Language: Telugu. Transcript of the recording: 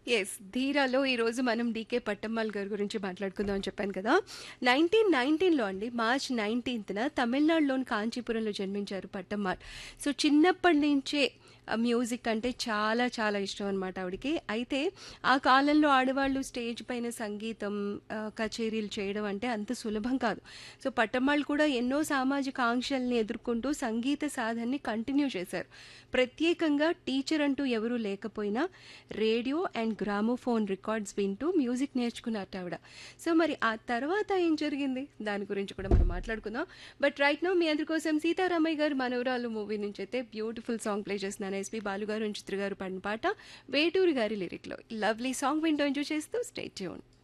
ఎస్ ధీరాలో ఈరోజు మనం డీకే పట్టమ్మాల్ గారి గురించి మాట్లాడుకుందాం అని చెప్పాను కదా నైన్టీన్ నైన్టీన్లో అండి మార్చ్ నైన్టీన్త్న తమిళనాడులోని కాంచీపురంలో జన్మించారు పట్టమ్మాల్ సో చిన్నప్పటి నుంచే ఆ మ్యూజిక్ అంటే చాలా చాలా ఇష్టం అనమాట ఆవిడకి అయితే ఆ కాలంలో ఆడవాళ్ళు స్టేజ్ పైన సంగీతం ఆ, కచేరీలు చేయడం అంటే అంత సులభం కాదు సో పట్టమ్మాళ్ళు కూడా ఎన్నో సామాజిక ఆంక్షల్ని ఎదుర్కొంటూ సంగీత సాధనని కంటిన్యూ చేశారు ప్రత్యేకంగా టీచర్ అంటూ ఎవరూ లేకపోయినా రేడియో అండ్ గ్రామోఫోన్ రికార్డ్స్ వింటూ మ్యూజిక్ నేర్చుకున్నారు ఆవిడ సో మరి ఆ తర్వాత ఏం జరిగింది దాని గురించి కూడా మనం మాట్లాడుకుందాం బట్ రైట్ నో మీ అందరి కోసం సీతారామయ్య గారు మనవరాలు మూవీ నుంచి అయితే బ్యూటిఫుల్ సాంగ్ ప్లే చేస్తున్నాను ఎస్పీ బాలు గారు చిత్ర గారు పాడిన పాట వేటూరి గారి లిరిక్లో లవ్లీ సాంగ్ వింటూ ఎంజాయ్ చేస్తూ స్టే ట్యూన్